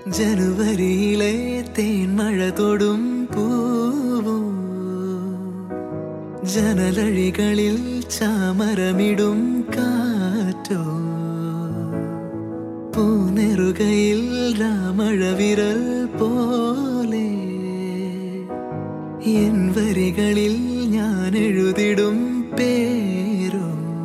ജനുവരിയിലെ തേൻമഴ തൊടും പൂവോ ജനലഴികളിൽ ചാമരമിടും കാറ്റോ പൂനെറുകയിൽ രാമഴവിരൽ പോലെ എൻ വരികളിൽ ഞാൻ എഴുതിടും പേരോ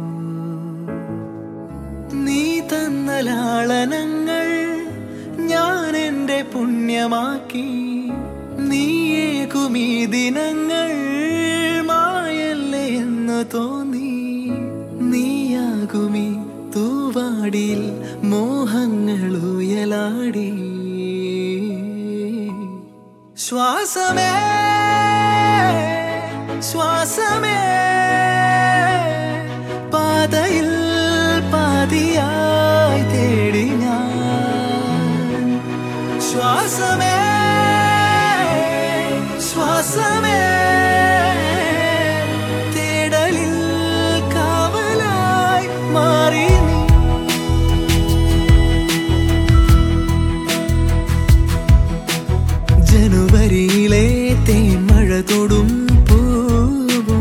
നീ തന്ന ലാളനങ്ങൾ ഞാൻ എൻ്റെ പുണ്യമാക്കി നീയേകുമീ ദിനങ്ങൾ മായല്ലേ എന്ന് തോന്നി നീയാകുമീ തൂവാടിയിൽ മോഹങ്ങൾ ഉയലാടി ശ്വാസമേ ശ്വാസമേ പാതയിൽ പാതിയായി തേടി ഞാൻ ശ്വാസമേ ശ്വാസമേ തേടലിൽ കാവലായി മാറി നീ ജനുവരിയിലെ തേൻമഴ തൊടും പൂവോ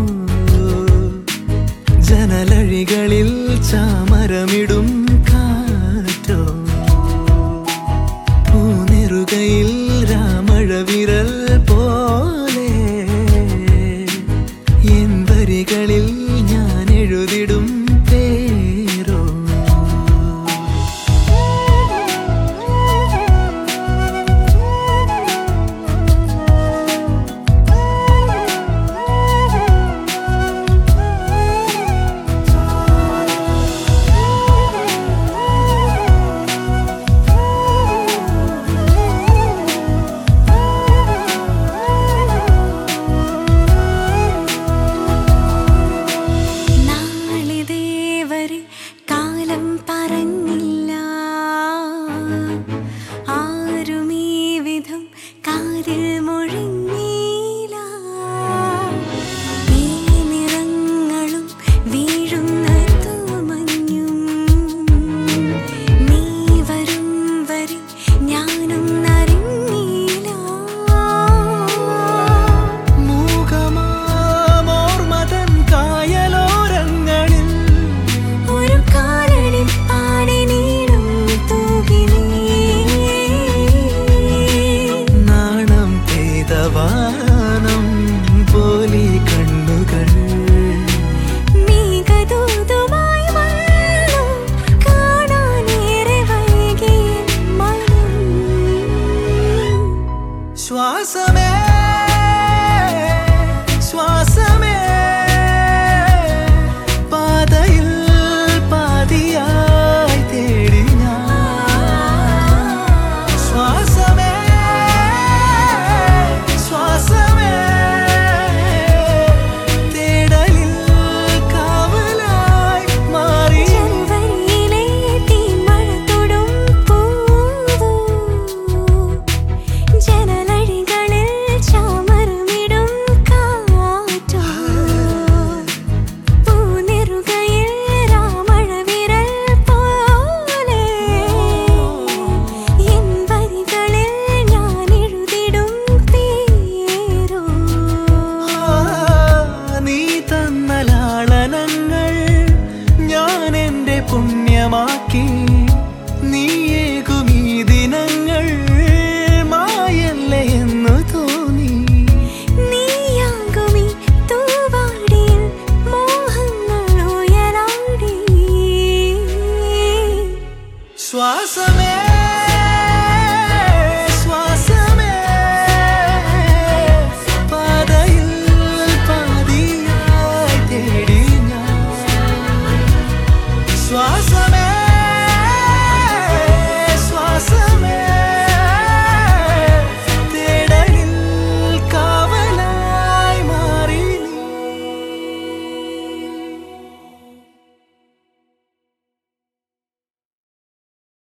ജനലഴികളിൽ ചാമരമിടും കാറ്റോ പൂനെറുകയിൽ രാമഴവിരൽ പോലെ എൻ വരികളിൽ ഞാൻ എഴുതിടും പേരോ നാളിതേവരെ കാലം പറഞ്ഞില്ല ആരും ഈ വിധം കാതിൽ മൊഴിഞ്ഞീല ഈ നിറങ്ങളും വീഴുന്ന തൂമഞ്ഞും നീ വരും വരെ ഞാനും അറിഞ്ഞീല മൂകമാമോർമതൻ കായലോരങ്ങളിൽ ഒരു കാലടി പാടി നീടും തൂകിനീ നാണം പെയ്തവാനം പോലി കണ്ണുകൾ മേഘദൂതുമായി വന്നു കാണാനേറെ വൈകി മനം ശ്വാസമേ